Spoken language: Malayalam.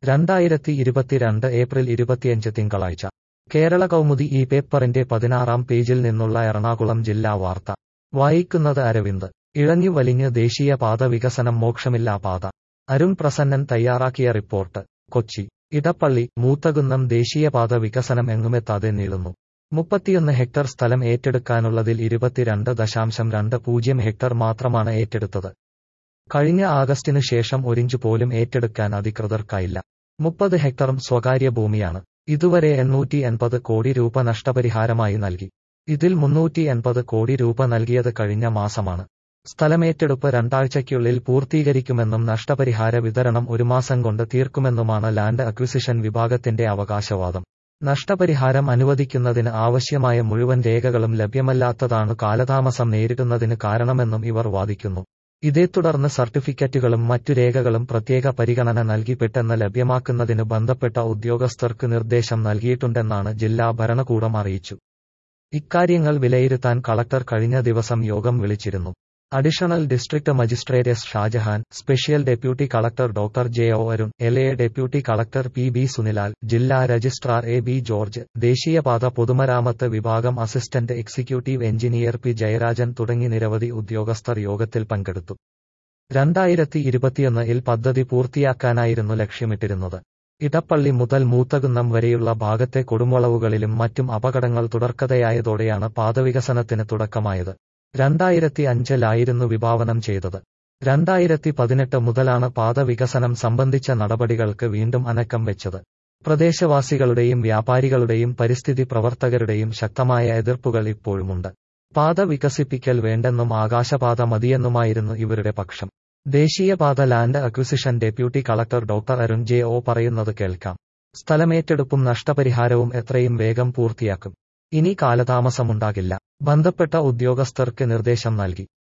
രണ്ടായിരത്തി ഇരുപത്തിരണ്ട് ഏപ്രിൽ ഇരുപത്തിയഞ്ച് തിങ്കളാഴ്ച കേരള കൗമുദി ഈ പേപ്പറിന്റെ പതിനാറാം പേജിൽ നിന്നുള്ള എറണാകുളം ജില്ലാ വാർത്ത വായിക്കുന്നത് അരവിന്ദ് ഇഴഞ്ഞു വലിഞ്ഞ് ദേശീയപാത വികസനം മോക്ഷമില്ലാ പാത അരുൺ പ്രസന്നൻ തയ്യാറാക്കിയ റിപ്പോർട്ട് കൊച്ചി ഇടപ്പള്ളി മൂത്തകുന്നം ദേശീയപാത വികസനം എങ്ങുമെത്താതെ നീളുന്നു മുപ്പത്തിയൊന്ന് ഹെക്ടർ സ്ഥലം ഏറ്റെടുക്കാനുള്ളതിൽ ഇരുപത്തിരണ്ട് ദശാംശം രണ്ട് പൂജ്യം ഹെക്ടർ മാത്രമാണ് ഏറ്റെടുത്തത് കഴിഞ്ഞ ആഗസ്റ്റിനു ശേഷം ഒരിഞ്ച് പോലും ഏറ്റെടുക്കാൻ അധികൃതർക്കായില്ല മുപ്പത് ഹെക്ടറും സ്വകാര്യ ഭൂമിയാണ് ഇതുവരെ എണ്ണൂറ്റി എൺപത് കോടി രൂപ നഷ്ടപരിഹാരമായി നൽകി ഇതിൽ മുന്നൂറ്റി എൺപത് കോടി രൂപ നൽകിയത് കഴിഞ്ഞ മാസമാണ് സ്ഥലമേറ്റെടുപ്പ് രണ്ടാഴ്ചയ്ക്കുള്ളിൽ പൂർത്തീകരിക്കുമെന്നും നഷ്ടപരിഹാര വിതരണം ഒരു മാസം കൊണ്ട് തീർക്കുമെന്നുമാണ് ലാൻഡ് അക്വിസിഷൻ വിഭാഗത്തിന്റെ അവകാശവാദം നഷ്ടപരിഹാരം അനുവദിക്കുന്നതിന് ആവശ്യമായ മുഴുവൻ രേഖകളും ലഭ്യമല്ലാത്തതാണ് കാലതാമസം നേരിടുന്നതിന് കാരണമെന്നും ഇവർ വാദിക്കുന്നു ഇതേ തുടർന്ന് സർട്ടിഫിക്കറ്റുകളും മറ്റു രേഖകളും പ്രത്യേക പരിഗണന നൽകി പെട്ടെന്ന് ലഭ്യമാക്കുന്നതിന് ബന്ധപ്പെട്ട ഉദ്യോഗസ്ഥർക്ക് നിർദ്ദേശം നൽകിയിട്ടുണ്ടെന്നാണ് ജില്ലാ ഭരണകൂടം അറിയിച്ചു ഇക്കാര്യങ്ങൾ വിലയിരുത്താൻ കളക്ടർ കഴിഞ്ഞ ദിവസം യോഗം വിളിച്ചിരുന്നു additional district magistrate S Shajahan special deputy collector doctor J O Arun L A deputy collector P B Sunilal ജില്ലാ രജിസ്ട്രാർ എ ബി ജോർജ് ദേശീയപാത പൊതുമരാമത്ത് വിഭാഗം assistant executive engineer P Jayarajan തുടങ്ങി നിരവധി ഉദ്യോഗസ്ഥർ യോഗത്തിൽ പങ്കെടുത്തു രണ്ടായിരത്തി ഇരുപത്തിയൊന്നിൽ പദ്ധതി പൂർത്തിയാക്കാനായിരുന്നു ലക്ഷ്യമിട്ടിരുന്നത് ഇടപ്പള്ളി മുതൽ മൂത്തകുന്നം വരെയുള്ള ഭാഗത്തെ കൊടുമുളവുകളിലും മറ്റും അപകടങ്ങൾ തുടർക്കഥയായതോടെയാണ് പാതവികസനത്തിന് തുടക്കമായത് രണ്ടായിരത്തി അഞ്ചിലായിരുന്നു വിഭാവനം ചെയ്തത് രണ്ടായിരത്തി പതിനെട്ട് മുതലാണ് പാത വികസനം സംബന്ധിച്ച നടപടികൾക്ക് വീണ്ടും അനക്കം വെച്ചത് പ്രദേശവാസികളുടെയും വ്യാപാരികളുടെയും പരിസ്ഥിതി പ്രവർത്തകരുടെയും ശക്തമായ എതിർപ്പുകൾ ഇപ്പോഴുമുണ്ട് പാത വികസിപ്പിക്കൽ വേണ്ടെന്നും ആകാശപാത മതിയെന്നുമായിരുന്നു ഇവരുടെ പക്ഷം ദേശീയപാത land acquisition deputy collector doctor Arun J O പറയുന്നത് കേൾക്കാം സ്ഥലമേറ്റെടുപ്പും നഷ്ടപരിഹാരവും എത്രയും വേഗം പൂർത്തിയാക്കും ഇനി കാലതാമസമുണ്ടാകില്ല ബന്ധപ്പെട്ട ഉദ്യോഗസ്ഥർക്ക് നിർദ്ദേശം നൽകി